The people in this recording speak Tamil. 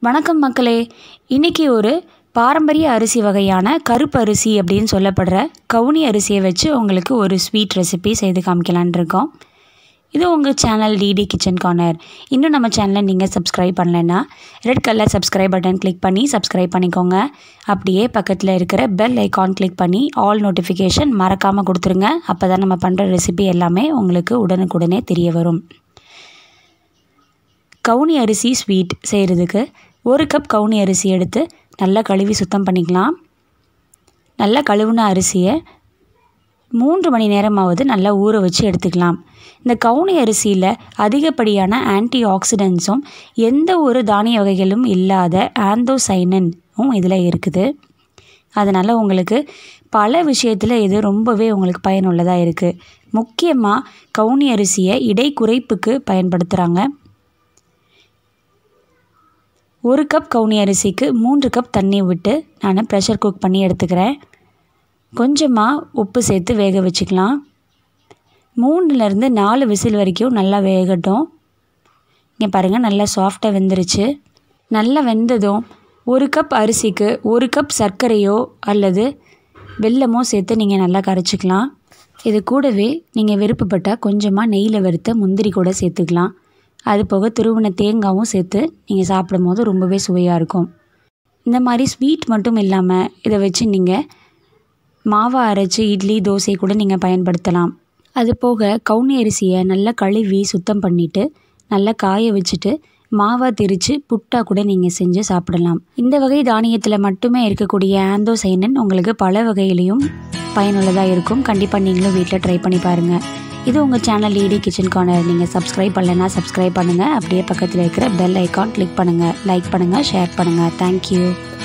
வணக்கம் மக்களே இன்றைக்கி ஒரு பாரம்பரிய அரிசி வகையான கருப்பு அரிசி அப்படின்னு சொல்லப்படுற கவுனி அரிசியை வச்சு உங்களுக்கு ஒரு ஸ்வீட் ரெசிபி செய்து காமிக்கலான்னு இருக்கோம் இது உங்கள் சேனல் டிடி கிச்சன் கார்னர் இன்னும் நம்ம சேனலை நீங்கள் சப்ஸ்கிரைப் பண்ணலைன்னா red colour subscribe button click பண்ணி சப்ஸ்கிரைப் பண்ணிக்கோங்க அப்படியே பக்கத்தில் இருக்கிற பெல் ஐகான் கிளிக் பண்ணி ஆல் நோட்டிஃபிகேஷன் மறக்காமல் கொடுத்துருங்க அப்போ தான் நம்ம பண்ணுற ரெசிபி எல்லாமே உங்களுக்கு உடனுக்குடனே தெரிய வரும் கவுனி அரிசி ஸ்வீட் செய்கிறதுக்கு ஒரு கப் கவுனி அரிசி எடுத்து நல்லா கழுவி சுத்தம் பண்ணிக்கலாம் நல்லா கழுவுன அரிசியை மூன்று மணி நேரமாவது நல்லா ஊற வச்சு எடுத்துக்கலாம் இந்த கவுனி அரிசியில் அதிகப்படியான ஆன்டி ஆக்சிடென்ட்ஸும் எந்த ஒரு தானிய வகைகளும் இல்லாத ஆந்தோசைனனும் இதில் இருக்குது அதனால் உங்களுக்கு பல விஷயத்தில் இது ரொம்பவே உங்களுக்கு பயனுள்ளதாக இருக்குது முக்கியமாக கவுனி அரிசியை இடை குறைப்புக்கு பயன்படுத்துகிறாங்க ஒரு கப் கவுனி அரிசிக்கு மூன்று கப் தண்ணி விட்டு நான் ப்ரெஷர் குக் பண்ணி எடுத்துக்கிறேன் கொஞ்சமாக உப்பு சேர்த்து வேக வச்சுக்கலாம் மூணுலேருந்து நாலு விசில் வரைக்கும் நல்லா வேகட்டும் இங்கே பாருங்கள் நல்லா சாஃப்டாக வெந்துருச்சு நல்லா வெந்ததும் ஒரு கப் அரிசிக்கு ஒரு கப் சர்க்கரையோ அல்லது வெல்லமோ சேர்த்து நீங்கள் நல்லா கரைச்சிக்கலாம் இது கூடவே நீங்கள் விருப்பப்பட்டால் கொஞ்சமாக நெய்யில் வறுத்த முந்திரி கூட சேர்த்துக்கலாம் அது போக துருவின தேங்காயும் சேர்த்து நீங்கள் சாப்பிடும் போது ரொம்பவே சுவையாக இருக்கும் இந்த மாதிரி ஸ்வீட் மட்டும் இல்லாமல் இதை வச்சு நீங்கள் மாவை அரைச்சி இட்லி தோசை கூட நீங்கள் பயன்படுத்தலாம் அது போக கவுனி அரிசியை நல்லா கழுவி சுத்தம் பண்ணிவிட்டு நல்லா காய வச்சுட்டு மாவாக திரித்து புட்டா கூட நீங்கள் செஞ்சு சாப்பிடலாம் இந்த வகை தானியத்தில் மட்டுமே இருக்கக்கூடிய ஆந்தோசைனன் உங்களுக்கு பல வகையிலையும் பயனுள்ளதாக இருக்கும் கண்டிப்பாக நீங்களும் வீட்டில் ட்ரை பண்ணி பாருங்கள் இது உங்கள் சேனல் ஈடி கிச்சன் கார்னர் நீங்கள் சப்ஸ்கிரைப் பண்ணலைன்னா சப்ஸ்கிரைப் பண்ணுங்கள் அப்படியே பக்கத்தில் இருக்கிற பெல் ஐக்கான் கிளிக் பண்ணுங்கள் லைக் பண்ணுங்கள் ஷேர் பண்ணுங்கள் தேங்க்யூ